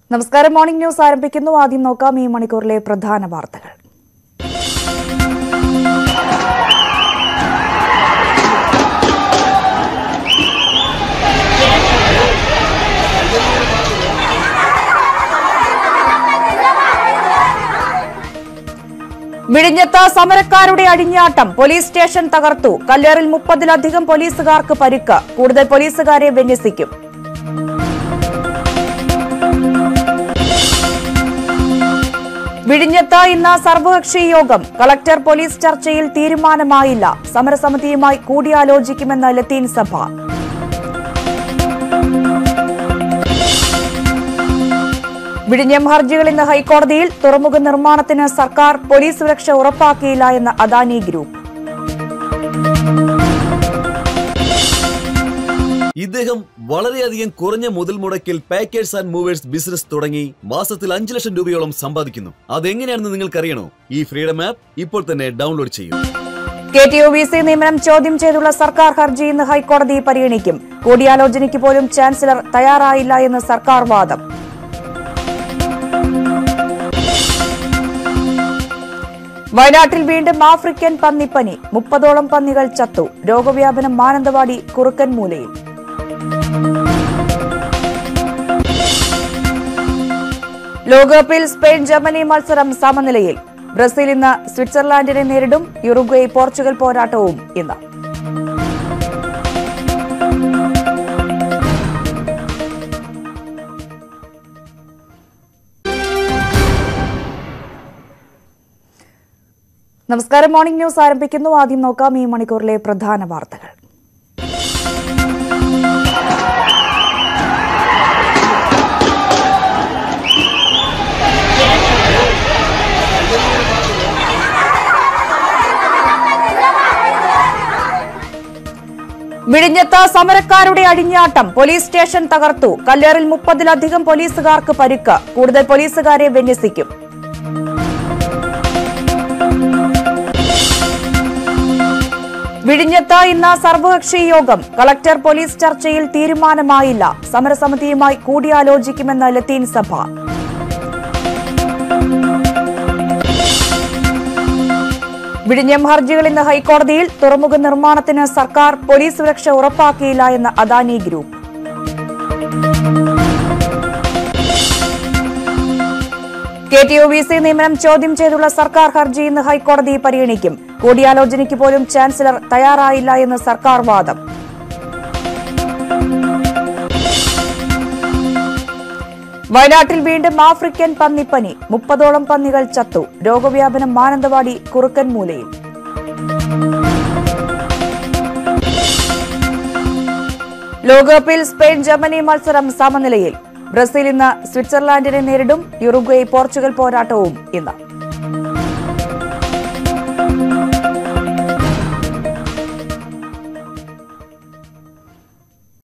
നമസ്കാരം morning news ആരംഭിക്കുന്നു ആദ്യം നോക്കാം ഈ മണിക്കൂറിലെ പ്രധാന വാർത്തകൾ വിഴിഞ്ഞത്ത് സമരക്കാരുടെ അടിഞ്ഞാട്ടം പോലീസ് സ്റ്റേഷൻ തകർത്തു കല്ലേറിൽ മുപ്പതിലധികം പോലീസുകാർക്ക് പരിക്ക് കൂടുതൽ പോലീസുകാരെ വിന്യസിക്കും വിഴിഞ്ഞത്ത് ഇന്ന് സർവകക്ഷി യോഗം കളക്ടർ പോലീസ് ചർച്ചയിൽ തീരുമാനമായില്ല സമരസമിതിയുമായി കൂടിയാലോചിക്കുമെന്ന് ലത്തീൻ സഭ വിഴിഞ്ഞം ഹർജികൾ ഇന്ന് ഹൈക്കോടതിയിൽ തുറമുഖ നിർമ്മാണത്തിന് സർക്കാർ പോലീസ് സുരക്ഷ ഉറപ്പാക്കിയില്ല എന്ന് അദാനി ഗ്രൂപ്പ് ഇദ്ദേഹം വളരെയധികം കുറഞ്ഞ മുതൽ മുടക്കിൽ പാക്കേഴ്സ് ആൻഡ് മൂവേഴ്സ് ബിസിനസ് തുടങ്ങി മാസത്തിൽ അഞ്ചു ലക്ഷം രൂപയോളം സമ്പാദിക്കുന്നു അതെങ്ങനെയാണെന്ന് നിങ്ങൾക്കറിയണോ ഈ ഫ്രീഡം ആപ്പ് ഇപ്പോൾ തന്നെ ഡൗൺലോഡ് ചെയ്യൂ K T U V C നിയമനം ചോദ്യം ചെയ്തുള്ള സർക്കാർ ഹർജി ഇന്ന് ഹൈക്കോടതി പരിഗണിക്കും കൂടിയാലോചനയ്ക്ക് പോലും ചാൻസലർ തയ്യാറായില്ല എന്ന് സർക്കാർ വാദം വയനാട്ടിൽ വീണ്ടും ആഫ്രിക്കൻ പന്നിപ്പനി മുപ്പതോളം പന്നികൾ ചത്തു രോഗവ്യാപനം മാനന്തവാടി കുറുക്കൻ മൂലയിൽ ലോകകപ്പിൽ സ്പെയിൻ ജർമ്മനി മത്സരം സമനിലയിൽ ബ്രസീൽ ഇന്ന് സ്വിറ്റ്സർലാൻഡിനെ നേരിടും യുറുഗ്വേ പോർച്ചുഗൽ പോരാട്ടവും ഇന്ന് നമസ്കാരം മോർണിംഗ് ന്യൂസ് ആരംഭിക്കുന്നു ആദ്യം നോക്കാം ഈ മണിക്കൂറിലെ പ്രധാന വാർത്തകൾ വിഴിഞ്ഞത്ത് സമരക്കാരുടെ അടിഞ്ഞാട്ടം പോലീസ് സ്റ്റേഷൻ തകർത്തു കല്ലേറിൽ മുപ്പതിലധികം പോലീസുകാർക്ക് പരിക്ക് കൂടുതൽ പോലീസുകാരെ വിന്യസിക്കും വിഴിഞ്ഞത്ത് ഇന്ന് സർവകക്ഷി യോഗം കളക്ടർ പോലീസ് ചർച്ചയിൽ തീരുമാനമായില്ല സമരസമിതിയുമായി കൂടിയാലോചിക്കുമെന്ന് ലത്തീൻ സഭ വിഴിഞ്ഞം ഹർജികൾ ഇന്ന് ഹൈക്കോടതിയിൽ തുറമുഖ നിർമ്മാണത്തിന് സർക്കാർ പോലീസ് സുരക്ഷ ഉറപ്പാക്കിയില്ല എന്ന് Adani group K T U V C നിയമനം ചോദ്യം ചെയ്തുള്ള സർക്കാർ ഹർജി ഇന്ന് ഹൈക്കോടതി പരിഗണിക്കും കൂടിയാലോചനയ്ക്ക് പോലും ചാൻസലർ തയ്യാറായില്ല എന്ന് സർക്കാർ വാദം വയനാട്ടിൽ വീണ്ടും ആഫ്രിക്കൻ പന്നിപ്പനി മുപ്പതോളം പന്നികൾ ചത്തു രോഗവ്യാപനം മാനന്തവാടി കുറുക്കൻ മൂലയിൽ ലോകകപ്പിൽ സ്പെയിൻ ജർമ്മനി മത്സരം സമനിലയിൽ ബ്രസീൽ ഇന്ന് സ്വിറ്റ്സർലാൻഡിനെ നേരിടും യുറുഗ്വേ പോർച്ചുഗൽ പോരാട്ടവും ഇന്ന്